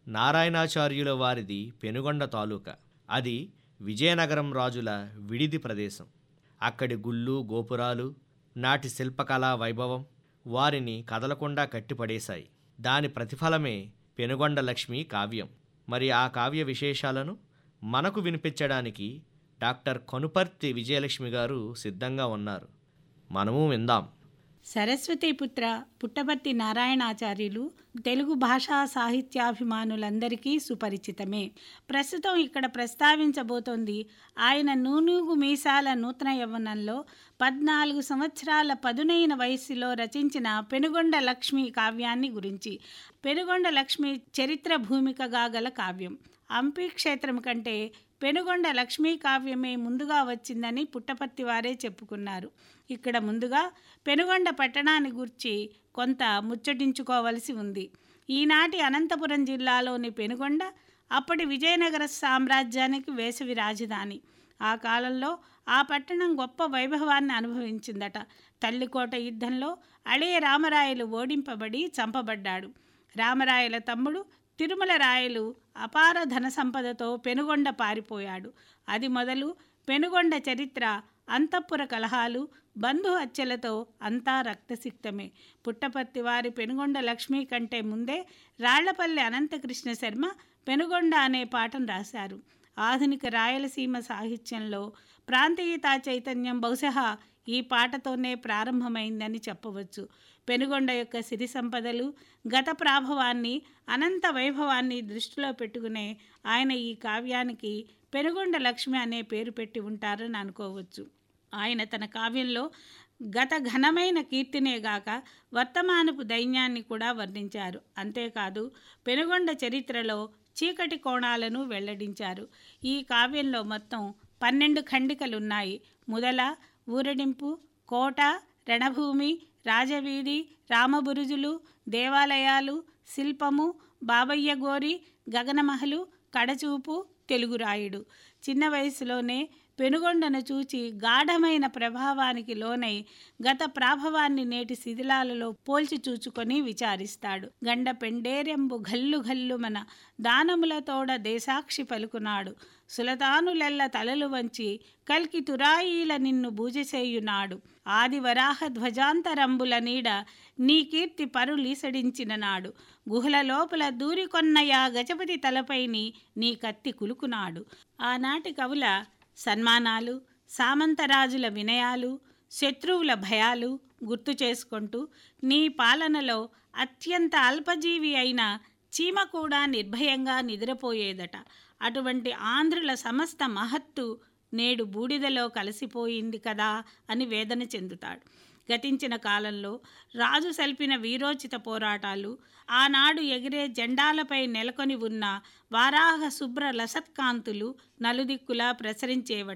నారాయణాచార్యుల వారిది పెనుగొండ తాలూకా అది విజయనగరం రాజుల విడిది ప్రదేశం అక్కడి గుళ్ళు గోపురాలు నాటి శిల్పకళా వైభవం వారిని కదలకుండా కట్టిపడేశాయి దాని ప్రతిఫలమే పెనుగొండ లక్ష్మి కావ్యం మరి ఆ కావ్య విశేషాలను మనకు వినిపించడానికి డాక్టర్ కనుపర్తి విజయలక్ష్మి గారు సిద్ధంగా ఉన్నారు మనము విందాం సరస్వతీపుత్ర పుట్టపర్తి నారాయణాచార్యులు తెలుగు భాషా సాహిత్యాభిమానులందరికీ సుపరిచితమే ప్రస్తుతం ఇక్కడ ప్రస్తావించబోతోంది ఆయన నూనూగు మీసాల నూతన యవ్వనంలో పద్నాలుగు సంవత్సరాల పదునైన వయస్సులో రచించిన పెనుగొండ లక్ష్మి కావ్యాన్ని గురించి పెనుగొండ లక్ష్మి చరిత్ర భూమికగా గల కావ్యం అంపి క్షేత్రం కంటే పెనుగొండ లక్ష్మీ కావ్యమే ముందుగా వచ్చిందని పుట్టపర్తి వారే చెప్పుకున్నారు ఇక్కడ ముందుగా పెనుగొండ పట్టణాన్ని గుర్చి కొంత ముచ్చటించుకోవలసి ఉంది ఈనాటి అనంతపురం జిల్లాలోని పెనుగొండ అప్పటి విజయనగర సామ్రాజ్యానికి వేసవి రాజధాని ఆ కాలంలో ఆ పట్టణం గొప్ప వైభవాన్ని అనుభవించిందట తల్లికోట యుద్ధంలో అళయ రామరాయలు ఓడింపబడి చంపబడ్డాడు రామరాయల తమ్ముడు తిరుమల రాయలు అపార ధన సంపదతో పెనుగొండ పారిపోయాడు అది మొదలు పెనుగొండ చరిత్ర అంతఃపుర కలహాలు బంధు హత్యలతో అంతా రక్తసిక్తమే పుట్టపర్తి వారి పెనుగొండ లక్ష్మి కంటే ముందే రాళ్లపల్లి అనంతకృష్ణ శర్మ పెనుగొండ అనే పాటను రాశారు ఆధునిక రాయలసీమ సాహిత్యంలో ప్రాంతీయతా చైతన్యం బహుశా ఈ పాటతోనే ప్రారంభమైందని చెప్పవచ్చు పెనుగొండ యొక్క సిరి సంపదలు గత ప్రాభవాన్ని అనంత వైభవాన్ని దృష్టిలో పెట్టుకునే ఆయన ఈ కావ్యానికి పెనుగొండ లక్ష్మి అనే పేరు పెట్టి ఉంటారని అనుకోవచ్చు ఆయన తన కావ్యంలో గత ఘనమైన కీర్తినేగాక వర్తమానపు దైన్యాన్ని కూడా వర్ణించారు అంతేకాదు పెనుగొండ చరిత్రలో చీకటి కోణాలను వెల్లడించారు ఈ కావ్యంలో మొత్తం పన్నెండు ఖండికలున్నాయి ముదల ఊరడింపు కోట రణభూమి రాజవీధి రామబురుజులు దేవాలయాలు శిల్పము బాబయ్య గోరి గగనమహలు కడచూపు తెలుగురాయుడు చిన్న వయసులోనే పెనుగొండను చూచి గాఢమైన ప్రభావానికి లోనై గత ప్రాభవాన్ని నేటి శిథిలాలలో పోల్చి చూచుకొని విచారిస్తాడు గండ పెండేరెంబు గల్లు గల్లుమన దానములతోడ దేశాక్షి పలుకునాడు సులతానులెల్ల తలలు వంచి కల్కి తురాయిల నిన్ను బూజసేయునాడు ఆది వరాహ ధ్వజాంతరంబుల నీడ నీ కీర్తి పరులీసడించిన నాడు గుహల లోపల దూరికొన్నయా గజపతి తలపైని నీ కత్తి కులుకునాడు ఆనాటి కవుల సన్మానాలు సామంతరాజుల వినయాలు శత్రువుల భయాలు గుర్తు చేసుకుంటూ నీ పాలనలో అత్యంత అల్పజీవి అయిన చీమ కూడా నిర్భయంగా నిద్రపోయేదట అటువంటి ఆంధ్రుల సమస్త మహత్తు నేడు బూడిదలో కలిసిపోయింది కదా అని వేదన చెందుతాడు గతించిన కాలంలో రాజు సల్పిన వీరోచిత పోరాటాలు ఆనాడు ఎగిరే జెండాలపై నెలకొని ఉన్న వారాహ శుభ్ర లసత్కాంతులు నలుదిక్కులా ప్రసరించేవట